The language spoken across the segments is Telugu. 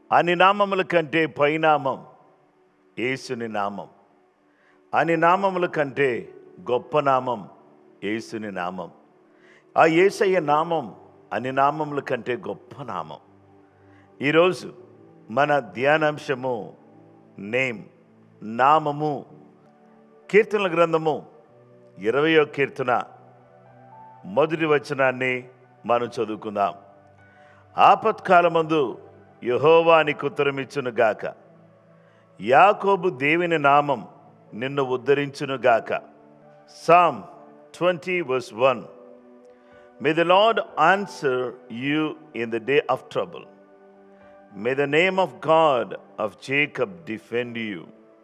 అన్ని నామముల కంటే పైనామం యేసుని నామం అన్ని నామముల కంటే గొప్ప నామం యేసుని నామం ఆ యేసయ్య నామం అన్ని నామముల కంటే గొప్ప నామం ఈరోజు మన ధ్యానాంశము నేమ్ నామము కీర్తనల గ్రంథము ఇరవయో కీర్తన మొదటి వచనాన్ని మనం చదువుకుందాం ఆపత్కాలమందు యహోవానికి ఉత్తరమిచ్చును గాక యాకోబు దేవుని నామం నిన్ను ఉద్ధరించును గాక psalm twenty verse one may the Lord answer you in the day of trouble may the name of God of Jacob defend you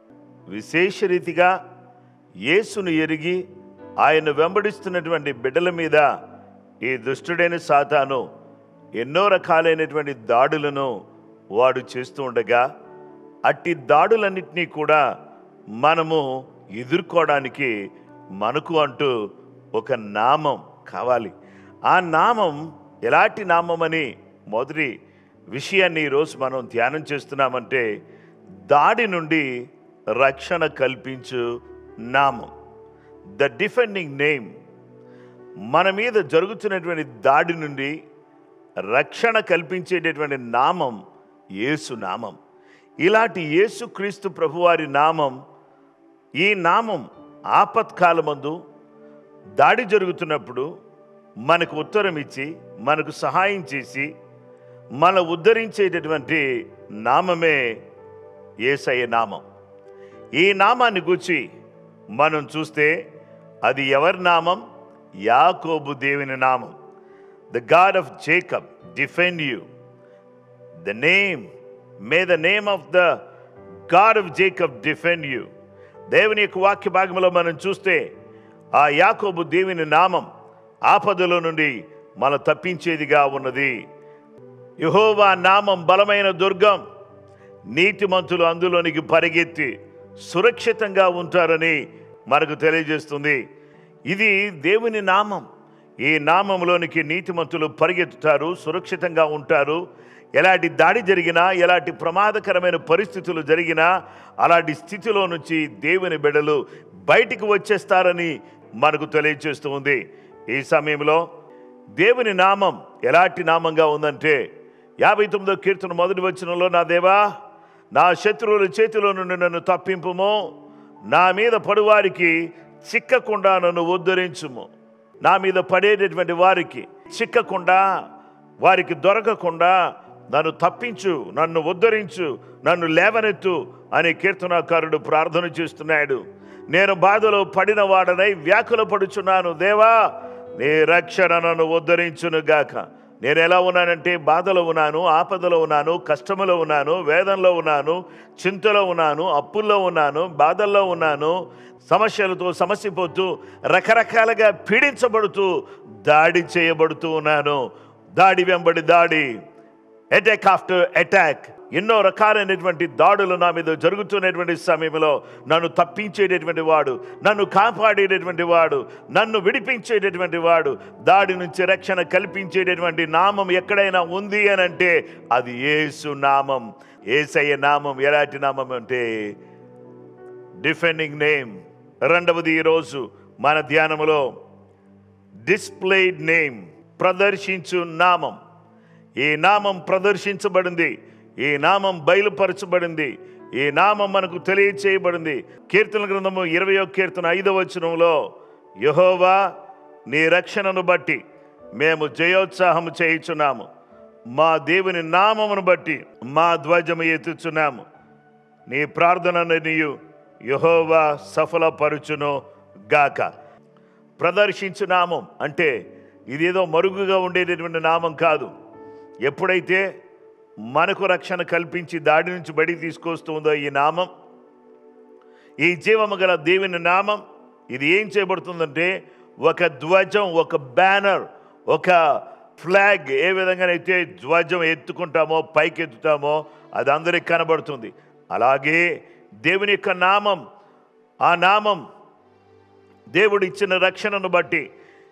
విశేష రీతిగా యేసును ఎరిగి ఆయన వెంబడిస్తున్నటువంటి బిడ్డల మీద ఈ దుష్టుడైన సాతాను ఎన్నో రకాలైనటువంటి దాడులను వాడు చేస్తూ ఉండగా అట్టి దాడులన్నింటినీ కూడా మనము ఎదుర్కోవడానికి మనకు అంటూ ఒక నామం కావాలి ఆ నామం ఎలాంటి నామం అని మొదటి విషయాన్ని ఈరోజు మనం ధ్యానం చేస్తున్నామంటే దాడి నుండి రక్షణ కల్పించు నామం ద డిఫెండింగ్ నేమ్ మన మీద జరుగుతున్నటువంటి దాడి నుండి రక్షణ కల్పించేటటువంటి నామం యేసు నామం ఇలాంటి యేసుక్రీస్తు ప్రభువారి నామం ఈ నామం ఆపత్కాలమందు దాడి జరుగుతున్నప్పుడు మనకు ఉత్తరం ఇచ్చి మనకు సహాయం చేసి మన ఉద్ధరించేటటువంటి నామమే ఏసయ్య నామం ఈ నామాన్ని గురించి మనం చూస్తే అది ఎవరి నామం యాకోబు దేవుని నామం the God of Jacob defend you the name may the name of the God of Jacob defend you దేవుని యొక్క వాక్య భాగంలో మనం చూస్తే ఆ యాకోబు దేవుని నామం ఆపదలో నుండి మన తప్పించేదిగా ఉన్నది యహోవా నామం బలమైన దుర్గం నీతిమంతులు అందులోనికి పరిగెత్తి సురక్షితంగా ఉంటారని మనకు తెలియజేస్తుంది ఇది దేవుని నామం ఈ నామంలోనికి నీతిమంతులు పరిగెత్తుతారు సురక్షితంగా ఉంటారు ఎలాంటి దాడి జరిగినా ఎలాంటి ప్రమాదకరమైన పరిస్థితులు జరిగినా అలాంటి స్థితిలో నుంచి దేవుని బిడ్డలు బయటికి వచ్చేస్తారని మనకు తెలియజేస్తూ ఉంది ఈ సమయంలో దేవుని నామం ఎలాంటి నామంగా ఉందంటే యాభై తొమ్మిదో కీర్తన మొదటి వచనంలో నా దేవా నా శత్రువుల చేతిలో నుండి నన్ను తప్పింపుము నా మీద పడువారికి చిక్కకుండా నన్ను ఉద్ధరించుము నా మీద పడేటటువంటి వారికి చిక్కకుండా వారికి దొరకకుండా నన్ను తప్పించు నన్ను ఉద్ధరించు నన్ను లేవనెత్తు అని కీర్తనాకారుడు ప్రార్థన చేస్తున్నాడు నేను బాధలో పడిన వాడనై వ్యాకుల పడుచున్నాను దేవా నీ రక్షణ నన్ను ఉద్ధరించును గాక నేను ఎలా ఉన్నానంటే బాధలో ఉన్నాను ఆపదలో ఉన్నాను కష్టములో ఉన్నాను వేదంలో ఉన్నాను చింతలో ఉన్నాను అప్పుల్లో ఉన్నాను బాధల్లో ఉన్నాను సమస్యలతో సమస్యపోతూ రకరకాలుగా పీడించబడుతూ దాడి చేయబడుతూ ఉన్నాను దాడి వెంబడి దాడి అటాక్ ఆఫ్టర్ అటాక్ ఎన్నో రకాలైనటువంటి దాడులు నా మీద జరుగుతున్నటువంటి సమయంలో నన్ను తప్పించేటటువంటి వాడు నన్ను కాపాడేటటువంటి వాడు నన్ను విడిపించేటటువంటి వాడు దాడి నుంచి రక్షణ కల్పించేటటువంటి నామం ఎక్కడైనా ఉంది అని అంటే అది ఏసు నామం ఏసయ్య నామం ఎలాంటి నామం అంటే డిఫెండింగ్ నేమ్ రెండవది ఈరోజు మన ధ్యానములో డిస్ప్లేడ్ నేమ్ ప్రదర్శించు నామం ఈ నామం ప్రదర్శించబడింది ఈ నామం బయలుపరచబడింది ఈ నామం మనకు తెలియచేయబడింది కీర్తన గ్రంథము ఇరవయో కీర్తన ఐదవ వచనంలో యహోవా నీ రక్షణను బట్టి మేము జయోత్సాహము చేయుచున్నాము మా దేవుని నామమును బట్టి మా ధ్వజము ఎత్తుచున్నాము నీ ప్రార్థనను నీయు యహోవా సఫలపరుచును గాక ప్రదర్శించు నామం అంటే ఇదేదో మరుగుగా ఉండేటటువంటి నామం కాదు ఎప్పుడైతే మనకు రక్షణ కల్పించి దాడి నుంచి బడికి తీసుకొస్తుందో ఈ నామం ఈ జీవము గల దేవుని నామం ఇది ఏం చేయబడుతుందంటే ఒక ధ్వజం ఒక బ్యానర్ ఒక ఫ్లాగ్ ఏ విధంగానైతే ధ్వజం ఎత్తుకుంటామో పైకి ఎత్తుతామో అది అందరికి కనబడుతుంది అలాగే దేవుని యొక్క నామం ఆ నామం దేవుడు ఇచ్చిన రక్షణను బట్టి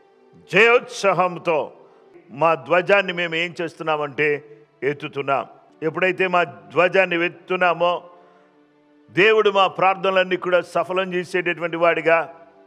జయోత్సాహంతో మా ధ్వజాన్ని మేము ఏం చేస్తున్నామంటే ఎత్తుతున్నాం ఎప్పుడైతే మా ధ్వజాన్ని వెత్తున్నామో దేవుడు మా ప్రార్థనలన్నీ కూడా సఫలం చేసేటటువంటి వాడిగా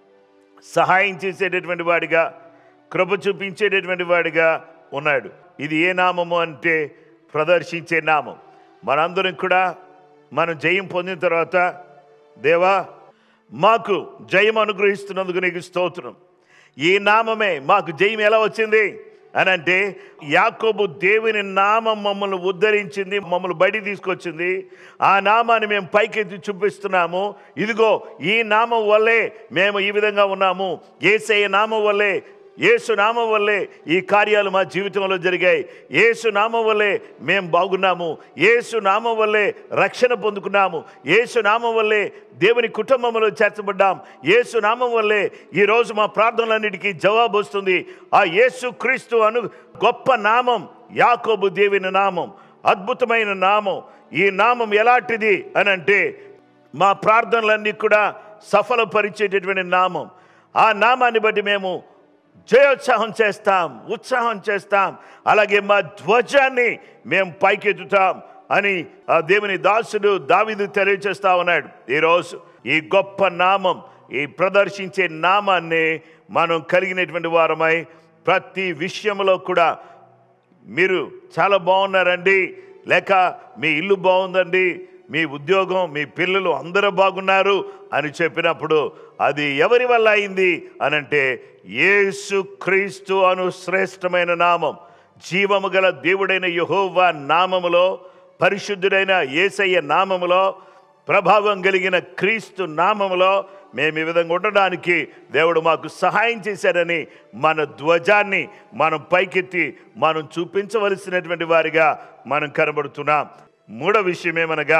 సహాయం చేసేటటువంటి వాడిగా కృప చూపించేటటువంటి వాడిగా ఉన్నాడు ఇది ఏ నామము అంటే ప్రదర్శించే నామం మనందరం కూడా మనం జయం పొందిన తర్వాత దేవా మాకు జయం అనుగ్రహిస్తున్నందుకు నీకు స్తోత్రం ఈ నామమే మాకు జయం ఎలా వచ్చింది అని అంటే యాకోబు దేవుని నామం మమ్మల్ని ఉద్ధరించింది మమ్మల్ని బయటికి తీసుకొచ్చింది ఆ నామాన్ని మేము పైకెత్తి చూపిస్తున్నాము ఇదిగో ఈ నామం వల్లే మేము ఈ విధంగా ఉన్నాము ఏసయ్య నామం వల్లే యేసు నామం వల్లే ఈ కార్యాలు మా జీవితంలో జరిగాయి యేసు నామం వల్లే మేము బాగున్నాము యేసు నామం వల్లే రక్షణ పొందుకున్నాము యేసు నామం వల్లే దేవుని కుటుంబంలో చేర్చబడ్డాం యేసు నామం వల్లే ఈరోజు మా ప్రార్థనలన్నిటికీ జవాబు వస్తుంది ఆ యేసు క్రీస్తు అను గొప్ప నామం యాకోబు దేవుని నామం అద్భుతమైన నామం ఈ నామం ఎలాంటిది అని అంటే మా ప్రార్థనలన్నీ కూడా సఫలపరిచేటటువంటి నామం ఆ నామాన్ని బట్టి మేము జయోత్సాహం చేస్తాం ఉత్సాహం చేస్తాం అలాగే మా ధ్వజాన్ని మేము పైకెత్తుతాం అని ఆ దేవుని దాసుడు దావిదు తెలియచేస్తా ఉన్నాడు ఈరోజు ఈ గొప్ప నామం ఈ ప్రదర్శించే నామాన్ని మనం కలిగినటువంటి వారమై ప్రతి విషయంలో కూడా మీరు చాలా బాగున్నారండి లేక మీ ఇల్లు బాగుందండి మీ ఉద్యోగం మీ పిల్లలు అందరూ బాగున్నారు అని చెప్పినప్పుడు అది ఎవరి వల్ల అయింది అనంటే యేసు క్రీస్తు అను శ్రేష్టమైన నామం జీవము గల దేవుడైన యహోవా నామములో పరిశుద్ధుడైన యేసయ్య నామములో ప్రభావం కలిగిన క్రీస్తు నామములో మేము ఈ విధంగా ఉండడానికి దేవుడు మాకు సహాయం చేశారని మన ధ్వజాన్ని మనం పైకెత్తి మనం చూపించవలసినటువంటి వారిగా మనం కనబడుతున్నాం మూడో విషయం ఏమనగా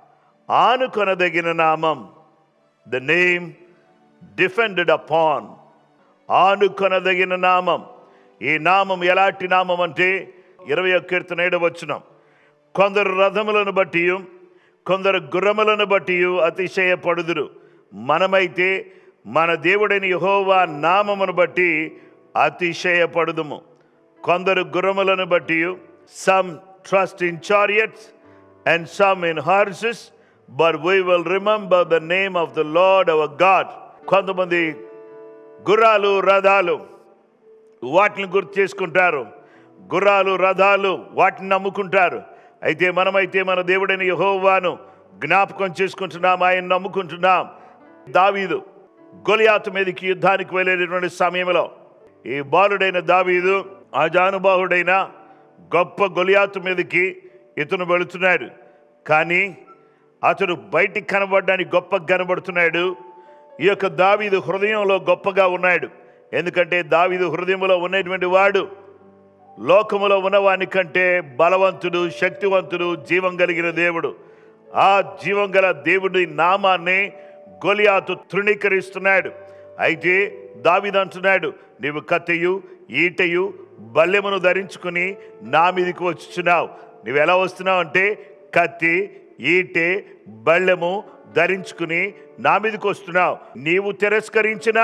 ఆనుకొనదగిన నామం ద నేమ్ డిఫెండెడ్ అపాన్ ఆనుకొనదగిన నామం ఈ నామం ఎలాంటి నామం అంటే ఇరవై ఒక్క కీర్తన ఏడవ వచనం కొందరు రథములను బట్టి కొందరు గుర్రములను బట్టి అతిశయపడుదురు మనమైతే మన దేవుడైన యహోవా నామమును బట్టి అతిశయపడుదుము కొందరు గుర్రములను బట్టి some trust in chariots and some in horses but we will remember the name of the Lord our God కొంతమంది గుర్రాలు రథాలు వాటిని గుర్తు చేసుకుంటారు గుర్రాలు రథాలు వాటిని నమ్ముకుంటారు అయితే మనమైతే మన దేవుడైన యహోవాను జ్ఞాపకం చేసుకుంటున్నాం ఆయన నమ్ముకుంటున్నాం దావీదు గొలియాతు మీదకి యుద్ధానికి వెళ్ళేటటువంటి సమయంలో ఈ బాలుడైన దావీదు ఆజానుబాహుడైన గొప్ప గొలియాతు మీదకి ఇతను వెళుతున్నాడు కానీ అతడు బయటికి కనబడడానికి గొప్ప కనబడుతున్నాడు ఈ యొక్క దావీదు హృదయంలో గొప్పగా ఉన్నాడు ఎందుకంటే దావీదు హృదయంలో ఉన్నటువంటి వాడు లోకములో ఉన్నవాని కంటే బలవంతుడు శక్తివంతుడు జీవం కలిగిన దేవుడు ఆ జీవం గల దేవుడి నామాన్ని గొలియాతు తృణీకరిస్తున్నాడు అయితే దావీదు అంటున్నాడు నీవు కత్తెయు ఈటయు బల్లెమును ధరించుకుని నా మీదకి వచ్చుచున్నావు నువ్వు ఎలా వస్తున్నావు అంటే కత్తి ఈటె బళ్ళెము ధరించుకుని నా మీదకి వస్తున్నావు నీవు తిరస్కరించిన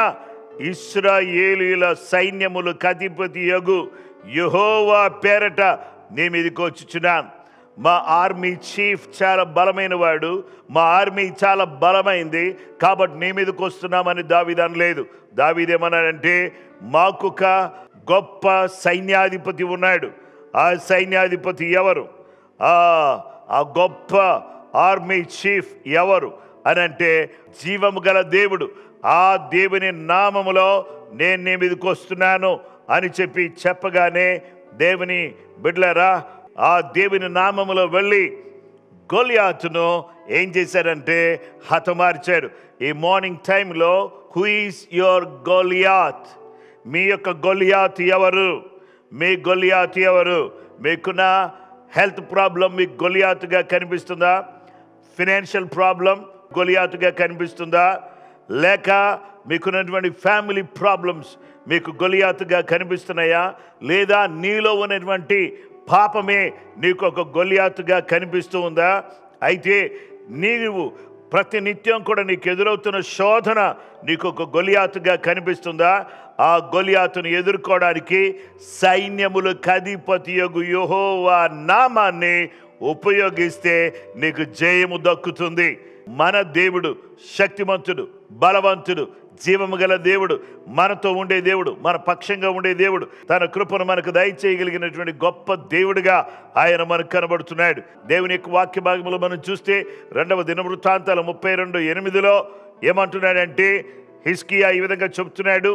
ఇస్రాయేలీల సైన్యములు కధిపతి యగు యహోవా పేరట నీ మీదకి వచ్చుచున్నాను మా ఆర్మీ చీఫ్ చాలా బలమైన వాడు మా ఆర్మీ చాలా బలమైంది కాబట్టి నీ మీదకి వస్తున్నామని దావీద్ లేదు దావీదేమన్నాడంటే మాకొక గొప్ప సైన్యాధిపతి ఉన్నాడు ఆ సైన్యాధిపతి ఎవరు ఆ ఆ గొప్ప ఆర్మీ చీఫ్ ఎవరు అని అంటే జీవము గల దేవుడు ఆ దేవుని నామములో నేను నీ మీదకి వస్తున్నాను అని చెప్పి చెప్పగానే దేవుని బిడ్లరా ఆ దేవుని నామములో వెళ్ళి గొలియాతును ఏం చేశారంటే హతమార్చాడు ఈ మార్నింగ్ టైంలో హూ ఈస్ యువర్ గొలియాత్ మీ యొక్క గొలియాత్ ఎవరు మీ గొలియాత్ ఎవరు మీకున్న హెల్త్ ప్రాబ్లం మీకు గొలియాతుగా కనిపిస్తుందా ఫినాన్షియల్ ప్రాబ్లం గొలియాతుగా కనిపిస్తుందా లేక మీకున్నటువంటి ఫ్యామిలీ ప్రాబ్లమ్స్ మీకు గొలియాతుగా కనిపిస్తున్నాయా లేదా నీలో ఉన్నటువంటి పాపమే నీకు ఒక గొలియాతుగా కనిపిస్తూ ఉందా అయితే నీవు ప్రతి నిత్యం కూడా నీకు ఎదురవుతున్న శోధన నీకు ఒక గొలియాతుగా కనిపిస్తుందా ఆ గొలియాతును ఎదుర్కోవడానికి సైన్యములు కధిపతి యొగు యెహోవా నామాన్ని ఉపయోగిస్తే నీకు జయము దక్కుతుంది మన దేవుడు శక్తిమంతుడు బలవంతుడు జీవము గల దేవుడు మనతో ఉండే దేవుడు మన పక్షంగా ఉండే దేవుడు తన కృపను మనకు దయచేయగలిగినటువంటి గొప్ప దేవుడిగా ఆయన మనకు కనబడుతున్నాడు దేవుని యొక్క వాక్య భాగంలో మనం చూస్తే రెండవ దినవృత్తాంతాల ముప్పై రెండు ఎనిమిదిలో ఏమంటున్నాడంటే హిస్కియా ఈ విధంగా చెప్తున్నాడు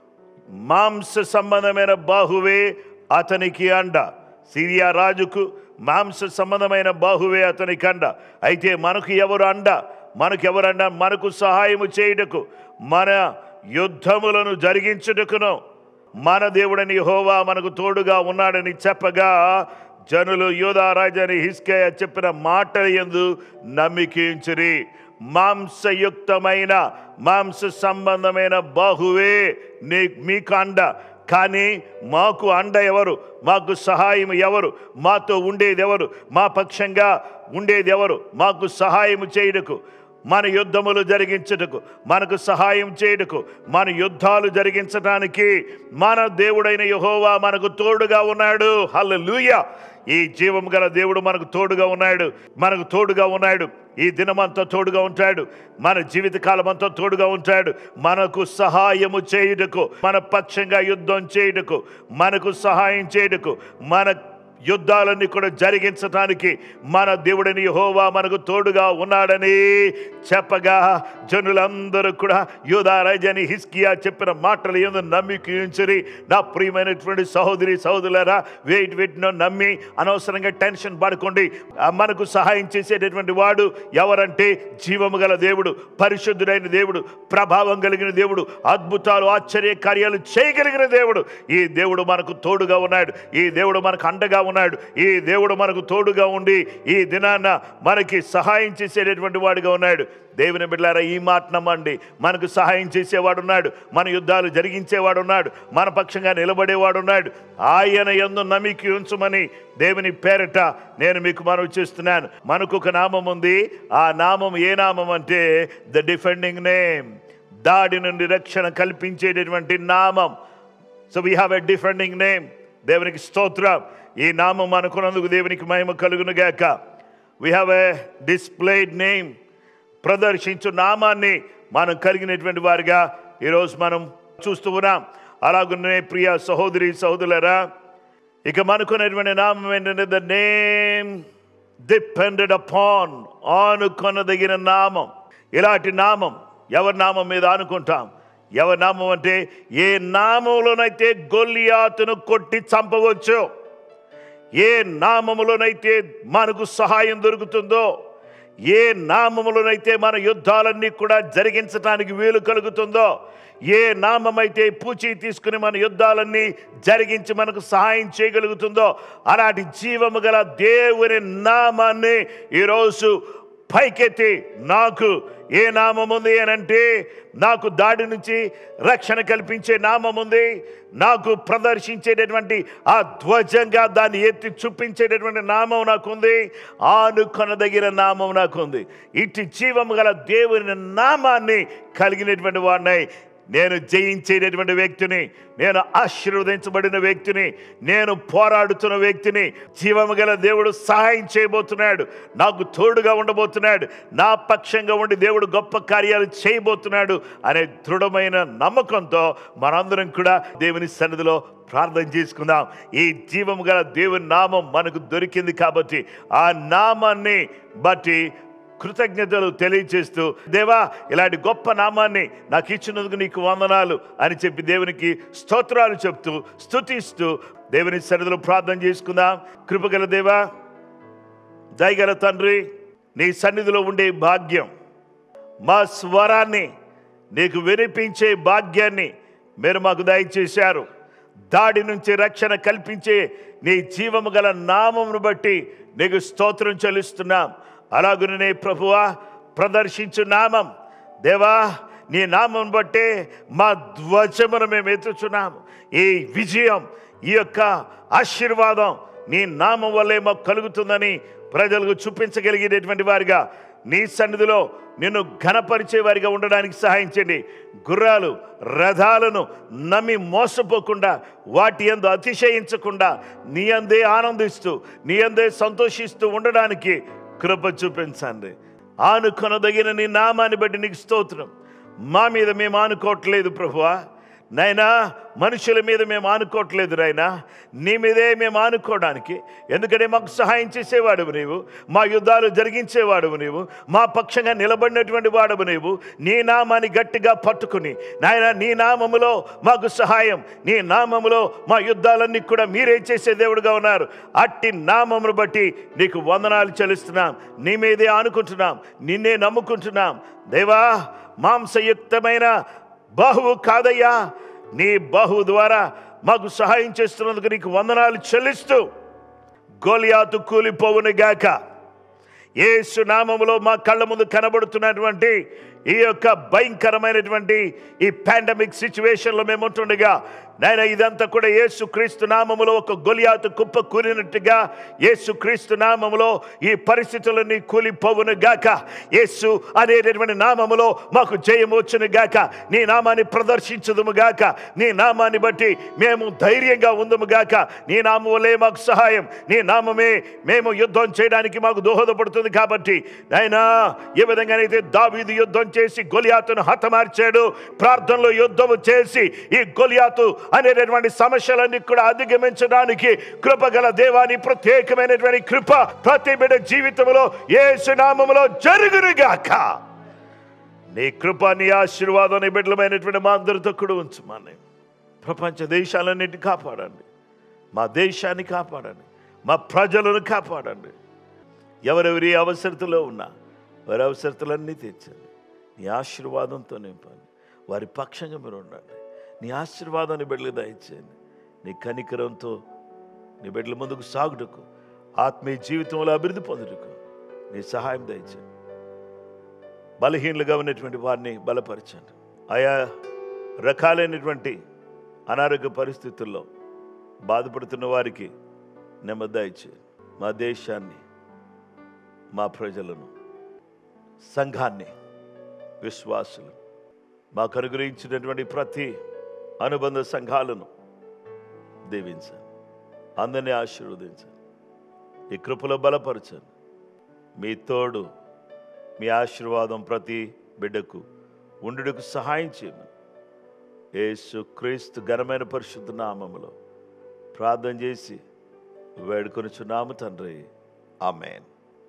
మాంస సంబంధమైన బాహువే అతనికి అండ సిరియా రాజుకు మాంస సంబంధమైన బాహువే అతనికి అండ అయితే మనకు ఎవరు అండ మనకు ఎవరు అండ మనకు సహాయము చేయుటకు మన యుద్ధములను జరిగించుటకును మన దేవుడని హోవా మనకు తోడుగా ఉన్నాడని చెప్పగా జనులు యోధా రాజని హిస్కయ చెప్పిన మాట ఎందు నమ్మికించిరి మాంసయుక్తమైన మాంస సంబంధమైన బాహువే నీ మీకు అండ కానీ మాకు అండ ఎవరు మాకు సహాయం ఎవరు మాతో ఉండేది ఎవరు మా పక్షంగా ఉండేది ఎవరు మాకు సహాయం చేయుటకు మన యుద్ధములు జరిగించుటకు మనకు సహాయం చేయుటకు మన యుద్ధాలు జరిగించడానికి మన దేవుడైన యహోవా మనకు తోడుగా ఉన్నాడు హల్లెలూయా ఈ జీవం గల దేవుడు మనకు తోడుగా ఉన్నాడు మనకు తోడుగా ఉన్నాడు ఈ దినమంతా తోడుగా ఉంటాడు మన జీవితకాలం అంతా తోడుగా ఉంటాడు మనకు సహాయము చేయుటకు మన పక్షంగా యుద్ధం చేయుటకు మనకు సహాయం చేయుటకు మన యుద్ధాలన్నీ కూడా జరిగించటానికి మన దేవుడిని యెహోవా మనకు తోడుగా ఉన్నాడని చెప్పగా జనులందరూ కూడా యూదారాజని హిస్కియా చెప్పిన మాటలు ఏందో నమ్మికించరి నా ప్రియమైనటువంటి సహోదరి సహోదరులారా వెయిట్ వెయిట్ను నమ్మి అనవసరంగా టెన్షన్ పడుకోండి ఆ మనకు సహాయం చేసేటటువంటి వాడు ఎవరంటే జీవము గల దేవుడు పరిశుద్ధుడైన దేవుడు ప్రభావం కలిగిన దేవుడు అద్భుతాలు ఆశ్చర్య కార్యాలు చేయగలిగిన దేవుడు ఈ దేవుడు మనకు తోడుగా ఉన్నాడు ఈ దేవుడు మనకు అండగా ఉన్నాడు ఈ దేవుడు మనకు తోడుగా ఉండి ఈ దినాన్న మనకి సహాయం చేసేటటువంటి వాడిగా ఉన్నాడు దేవుని బిడ్డారా ఈ మాట నమ్మండి మనకు సహాయం చేసేవాడు ఉన్నాడు మన యుద్ధాలు జరిగించేవాడు ఉన్నాడు మన పక్షంగా నిలబడేవాడు ఉన్నాడు ఆయన ఎందు నమ్మికి ఉంచమని దేవుని పేరట నేను మీకు మనవి చేస్తున్నాను మనకు ఒక నామం ఉంది ఆ నామం ఏ నామం అంటే ద డిఫెండింగ్ నేమ్ దాడి నుండి రక్షణ కల్పించేటటువంటి నామం so we have a defending name దేవునికి స్తోత్రం ఈ నామం అనుకున్నందుకు దేవునికి మహిమ కలుగును గాక we have a displayed name ప్రదర్శించు నామాన్ని మనం కలిగినటువంటి వారిగా ఈరోజు మనం చూస్తూ ఉన్నాం అలాగునే ప్రియ సహోదరి సహోదరులరా ఇక మనకున్నటువంటి నామం ఏంటంటే ద నేమ్ డిపెండెడ్ అపాన్ ఆనుకొనదగిన నామం ఇలాంటి నామం ఎవరి నామం మీద ఆనుకుంటాం ఎవరి నామం అంటే ఏ నామంలోనైతే గొల్లియాతును కొట్టి చంపవచ్చు ఏ నామములోనైతే మనకు సహాయం దొరుకుతుందో ఏ నామములోనైతే మన యుద్ధాలన్నీ కూడా జరిగించడానికి వీలు కలుగుతుందో ఏ నామమైతే పూచి తీసుకుని మన యుద్ధాలన్నీ జరిగించి మనకు సహాయం చేయగలుగుతుందో అలాంటి జీవము గల దేవుని నామాన్ని ఈరోజు పైకెత్తి నాకు ఏ నామం ఉంది అని అంటే నాకు దాడి నుంచి రక్షణ కల్పించే నామం ఉంది నాకు ప్రదర్శించేటటువంటి ఆ ధ్వజంగా దాన్ని ఎత్తి చూపించేటటువంటి నామం నాకుంది ఆనుకొనదగిన నామం నాకుంది ఇటు జీవము గల దేవుని నామాన్ని కలిగినటువంటి వాడినై నేను జయించేటటువంటి వ్యక్తిని నేను ఆశీర్వదించబడిన వ్యక్తిని నేను పోరాడుతున్న వ్యక్తిని జీవము గల దేవుడు సహాయం చేయబోతున్నాడు నాకు తోడుగా ఉండబోతున్నాడు నా పక్షంగా ఉండి దేవుడు గొప్ప కార్యాలు చేయబోతున్నాడు అనే దృఢమైన నమ్మకంతో మనందరం కూడా దేవుని సన్నిధిలో ప్రార్థన చేసుకుందాం ఈ జీవము గల దేవుని నామం మనకు దొరికింది కాబట్టి ఆ నామాన్ని బట్టి కృతజ్ఞతలు తెలియచేస్తూ దేవా ఇలాంటి గొప్ప నామాన్ని నాకు ఇచ్చినందుకు నీకు వందనాలు అని చెప్పి దేవునికి స్తోత్రాలు చెప్తూ స్తుతిస్తూ దేవుని సన్నిధిలో ప్రార్థన చేసుకుందాం కృపగల దేవా దయగల తండ్రి నీ సన్నిధిలో ఉండే భాగ్యం మా స్వరాన్ని నీకు వినిపించే భాగ్యాన్ని మీరు మాకు దయచేశారు దాడి నుంచి రక్షణ కల్పించే నీ జీవము గల నామమును బట్టి నీకు స్తోత్రం చెల్లిస్తున్నాం అలాగునే ప్రభువా ప్రదర్శించు నామం దేవా నీ నామం బట్టే మా ధ్వజమును మేము ఎత్తుచున్నాము ఈ విజయం ఈ యొక్క ఆశీర్వాదం నీ నామం వల్లే మాకు కలుగుతుందని ప్రజలకు చూపించగలిగేటటువంటి వారిగా నీ సన్నిధిలో నిన్ను ఘనపరిచే వారిగా ఉండడానికి సహాయించండి గుర్రాలు రథాలను నమ్మి మోసపోకుండా వాటి యందు అతిశయించకుండా నీ అందే ఆనందిస్తూ నీ అందే సంతోషిస్తూ ఉండడానికి కృప చూపించండి ఆనుకొనదగిన నీ నామాన్ని బట్టి నీకు స్తోత్రం మా మీద మేము ఆనుకోవట్లేదు ప్రభువా నైనా మనుషుల మీద మేము ఆనుకోవట్లేదు నాయనా నీ మీదే మేము ఆనుకోవడానికి ఎందుకంటే మాకు సహాయం చేసేవాడువు నీవు మా యుద్ధాలు జరిగించేవాడువు నీవు మా పక్షంగా నిలబడినటువంటి వాడువు నీవు నీ నామాన్ని గట్టిగా పట్టుకుని నాయన నీ నామములో మాకు సహాయం నీ నామములో మా యుద్ధాలన్నీ కూడా మీరే చేసే దేవుడుగా ఉన్నారు అట్టి నామమును బట్టి నీకు వందనాలు చెల్లిస్తున్నాం నీ మీదే ఆనుకుంటున్నాం నిన్నే నమ్ముకుంటున్నాం దేవా మాంసయుక్తమైన బాహువు కాదయ్యా నీ బాహువు ద్వారా మాకు సహాయం చేస్తున్నందుకు నీకు వందనాలు చెల్లిస్తూ గోలియాతు కూలిపోవును గాక యేసు నామములో మా కళ్ళ ముందు కనబడుతున్నటువంటి ఈ యొక్క భయంకరమైనటువంటి ఈ పాండమిక్ సిచ్యువేషన్లో మేము ఉంటుండగా నాయన ఇదంతా కూడా యేసు క్రీస్తు నామములో ఒక గొలియాతు కుప్ప కూలినట్టుగా యేసు క్రీస్తు నామములో ఈ పరిస్థితులన్నీ కూలిపోవును గాక యేసు అనేటటువంటి నామములో మాకు జయము వచ్చును గాక నీ నామాన్ని ప్రదర్శించదుము గాక నీ నామాన్ని బట్టి మేము ధైర్యంగా ఉందము గాక నీ నామములే మాకు సహాయం నీ నామమే మేము యుద్ధం చేయడానికి మాకు దోహదపడుతుంది కాబట్టి నాయనా ఏ విధంగానైతే దావీదు యుద్ధం చేసి గొలియాతును హతమార్చాడు ప్రార్థనలో యుద్ధము చేసి ఈ గొలియాతు అనేటటువంటి సమస్యలన్నీ కూడా అధిగమించడానికి కృపగల దేవాని ప్రత్యేకమైనటువంటి కృప ప్రతి బిడ్డ జీవితంలో ఏ సునామములో జరుగునుగాక నీ కృప నీ ఆశీర్వాదం నీ బిడ్డలమైనటువంటి మా అందరితో కూడా ఉంచమని ప్రపంచ దేశాలన్నింటినీ కాపాడండి మా దేశాన్ని కాపాడండి మా ప్రజలను కాపాడండి ఎవరెవరి అవసరతలో ఉన్నా వారి అవసరతలన్నీ తీర్చండి నీ ఆశీర్వాదంతో నింపండి వారి పక్షంగా మీరు ఉండండి నీ ఆశీర్వాదాన్ని బిడ్డలు దయచేయండి నీ కనికరంతో నీ బిడ్డల ముందుకు సాగుటకు ఆత్మీయ జీవితంలో అభివృద్ధి పొందుటకు నీ సహాయం దయచేయండి బలహీనులుగా ఉన్నటువంటి వారిని బలపరచండి ఆయా రకాలైనటువంటి అనారోగ్య పరిస్థితుల్లో బాధపడుతున్న వారికి నెమ్మది దయచేయండి మా దేశాన్ని మా ప్రజలను సంఘాన్ని విశ్వాసులు మాకు అనుగ్రహించినటువంటి ప్రతి అనుబంధ సంఘాలను దీవించండి అందరినీ ఆశీర్వదించండి ఈ కృపలో బలపరచండి మీ తోడు మీ ఆశీర్వాదం ప్రతి బిడ్డకు ఉండుటకు సహాయం చేయమని యేసు క్రీస్తు ఘనమైన పరిశుద్ధ నామములో ప్రార్థన చేసి వేడుకొనుచున్నాము తండ్రి ఆమెన్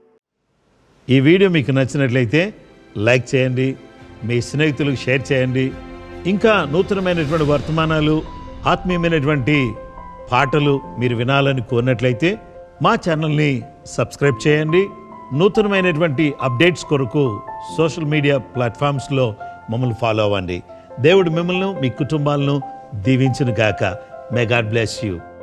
ఈ వీడియో మీకు నచ్చినట్లయితే లైక్ చేయండి మీ స్నేహితులకు షేర్ చేయండి ఇంకా నూతనమైనటువంటి వర్తమానాలు ఆత్మీయమైనటువంటి పాటలు మీరు వినాలని కోరినట్లయితే మా ఛానల్ని సబ్స్క్రైబ్ చేయండి నూతనమైనటువంటి అప్డేట్స్ కొరకు సోషల్ మీడియా ప్లాట్ఫామ్స్లో మమ్మల్ని ఫాలో అవ్వండి దేవుడు మిమ్మల్ని మీ కుటుంబాలను దీవించును గాక మే గాడ్ బ్లెస్ యూ